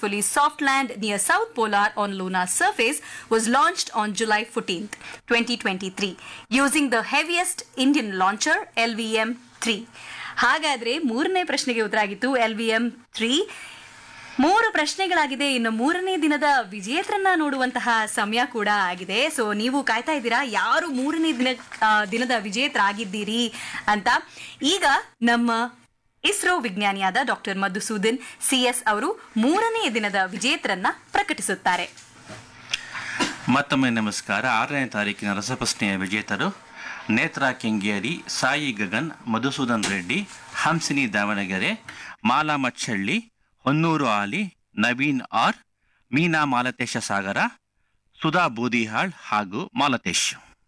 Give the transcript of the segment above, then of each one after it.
successfully soft land near South Polar on lunar surface was launched on July 14th, 2023, using the heaviest Indian launcher LVM-3. ಹಾಗಾದ್ರೆ ಮೂರನೇ ಪ್ರಶ್ನೆಗೆ ಉತ್ತರ ಆಗಿತ್ತು L V M three ಮೂರು ಪ್ರಶ್ನೆಗಳಾಗಿದೆ ಇನ್ನು ಮೂರನೇ ದಿನದ ವಿಜೇತರನ್ನ ನೋಡುವಂತಹ ಸಮಯ ಕೂಡ ಆಗಿದೆ ಸೊ ನೀವು ಕಾಯ್ತಾ ಇದ್ದೀರಾ ಯಾರು ಮೂರನೇ ದಿನ ಆ, ದಿನದ ವಿಜೇತರಾಗಿದ್ದೀರಿ ಅಂತ ಈಗ ನಮ್ಮ ಇಸ್ರೋ ವಿಜ್ಞಾನಿಯಾದ ಡಾಕ್ಟರ್ ಮಧುಸೂದನ್ ಸಿಎಸ್ ಅವರು ಮೂರನೇ ದಿನದ ವಿಜೇತರನ್ನ ಪ್ರಕಟಿಸುತ್ತಾರೆ ಮತ್ತೊಮ್ಮೆ ನಮಸ್ಕಾರ ಆರನೇ ತಾರೀಕಿನ ರಸಪ್ರಶ್ನೆಯ ವಿಜೇತರು ನೇತ್ರಾ ಕೆಂಗೇರಿ ಸಾಯಿ ಗಗನ್ ಮಧುಸೂದನ್ ರೆಡ್ಡಿ ಹಂಸಿನಿ ದಾವಣಗೆರೆ ಮಾಲಾ ಮಚ್ಚಳ್ಳಿ ಹೊನ್ನೂರು ಆಲಿ ನವೀನ್ ಆರ್ ಮೀನಾ ಮಾಲತೇಶ ಸಾಗರ ಸುಧಾ ಬೂದಿಹಾಳ್ ಹಾಗೂ ಮಾಲತೇಶ್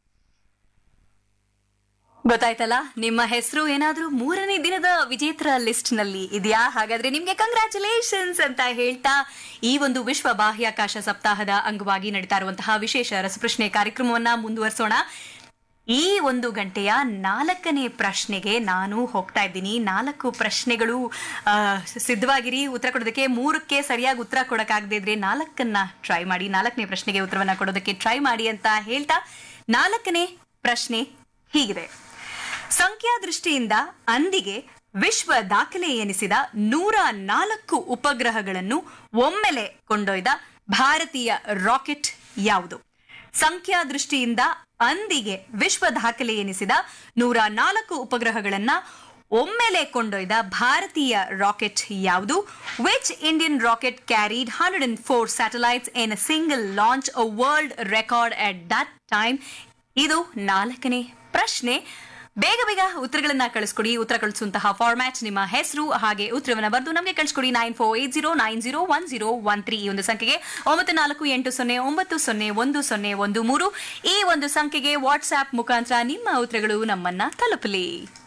ಗೊತ್ತಾಯ್ತಲ್ಲ ನಿಮ್ಮ ಹೆಸರು ಏನಾದ್ರೂ ಮೂರನೇ ದಿನದ ವಿಜೇತರ ಲಿಸ್ಟ್ ನಲ್ಲಿ ಇದೆಯಾ ಹಾಗಾದ್ರೆ ನಿಮ್ಗೆ ಕಂಗ್ರ್ಯಾಚುಲೇಷನ್ಸ್ ಅಂತ ಹೇಳ್ತಾ ಈ ಒಂದು ವಿಶ್ವ ಬಾಹ್ಯಾಕಾಶ ಸಪ್ತಾಹದ ಅಂಗವಾಗಿ ನಡೀತಾ ಇರುವಂತಹ ವಿಶೇಷ ರಸಪ್ರಶ್ನೆ ಕಾರ್ಯಕ್ರಮವನ್ನ ಮುಂದುವರಿಸೋಣ ಈ ಒಂದು ಗಂಟೆಯ ನಾಲ್ಕನೇ ಪ್ರಶ್ನೆಗೆ ನಾನು ಹೋಗ್ತಾ ಇದ್ದೀನಿ ನಾಲ್ಕು ಪ್ರಶ್ನೆಗಳು ಆ, ಸಿದ್ಧವಾಗಿರಿ ಉತ್ತರ ಕೊಡೋದಕ್ಕೆ ಮೂರಕ್ಕೆ ಸರಿಯಾಗಿ ಉತ್ತರ ಕೊಡಕ್ಕಾಗದೇ ಇದ್ರೆ ನಾಲ್ಕನ್ನ ಟ್ರೈ ಮಾಡಿ ನಾಲ್ಕನೇ ಪ್ರಶ್ನೆಗೆ ಉತ್ತರವನ್ನ ಕೊಡೋದಕ್ಕೆ ಟ್ರೈ ಮಾಡಿ ಅಂತ ಹೇಳ್ತಾ ನಾಲ್ಕನೇ ಪ್ರಶ್ನೆ ಹೀಗಿದೆ ಸಂಖ್ಯಾ ದೃಷ್ಟಿಯಿಂದ ಅಂದಿಗೆ ವಿಶ್ವ ದಾಖಲೆ ಎನಿಸಿದ ನೂರ ನಾಲ್ಕು ಉಪಗ್ರಹಗಳನ್ನು ಒಮ್ಮೆಲೆ ಕೊಂಡೊಯ್ದ ಭಾರತೀಯ ರಾಕೆಟ್ ಯಾವುದು ಸಂಖ್ಯಾ ದೃಷ್ಟಿಯಿಂದ ಅಂದಿಗೆ ವಿಶ್ವ ದಾಖಲೆ ಎನಿಸಿದ ನೂರ ನಾಲ್ಕು ಉಪಗ್ರಹಗಳನ್ನ ಒಮ್ಮೆಲೆ ಕೊಂಡೊಯ್ದ ಭಾರತೀಯ ರಾಕೆಟ್ ಯಾವುದು which Indian rocket carried hundred and four satellites in a single launch a world record at that time ಇದು ನಾಲ್ಕನೇ ಪ್ರಶ್ನೆ ಬೇಗ ಬೇಗ ಉತ್ತರಗಳನ್ನ ಕಳಿಸ್ಕೊಡಿ ಉತ್ತರ ಕಳಿಸುವಂತಹ ಫಾರ್ಮ್ಯಾಟ್ ನಿಮ್ಮ ಹೆಸರು ಹಾಗೆ ಉತ್ತರವನ್ನ ಬರೆದು ನಮಗೆ ಕಳಿಸ್ಕೊಡಿ nine four eight zero nine zero one zero one three ಈ ಒಂದು ಸಂಖ್ಯೆಗೆ ಒಂಬತ್ತು ನಾಲ್ಕು ಎಂಟು ಸೊನ್ನೆ ಒಂಬತ್ತು ಸೊನ್ನೆ ಒಂದು ಸೊನ್ನೆ ಒಂದು ಮೂರು ಈ ಒಂದು ಸಂಖ್ಯೆಗೆ ವಾಟ್ಸ್ಆಪ್ ಮುಖಾಂತರ ನಿಮ್ಮ ಉತ್ತರಗಳು ನಮ್ಮನ್ನ ತಲುಪಲಿ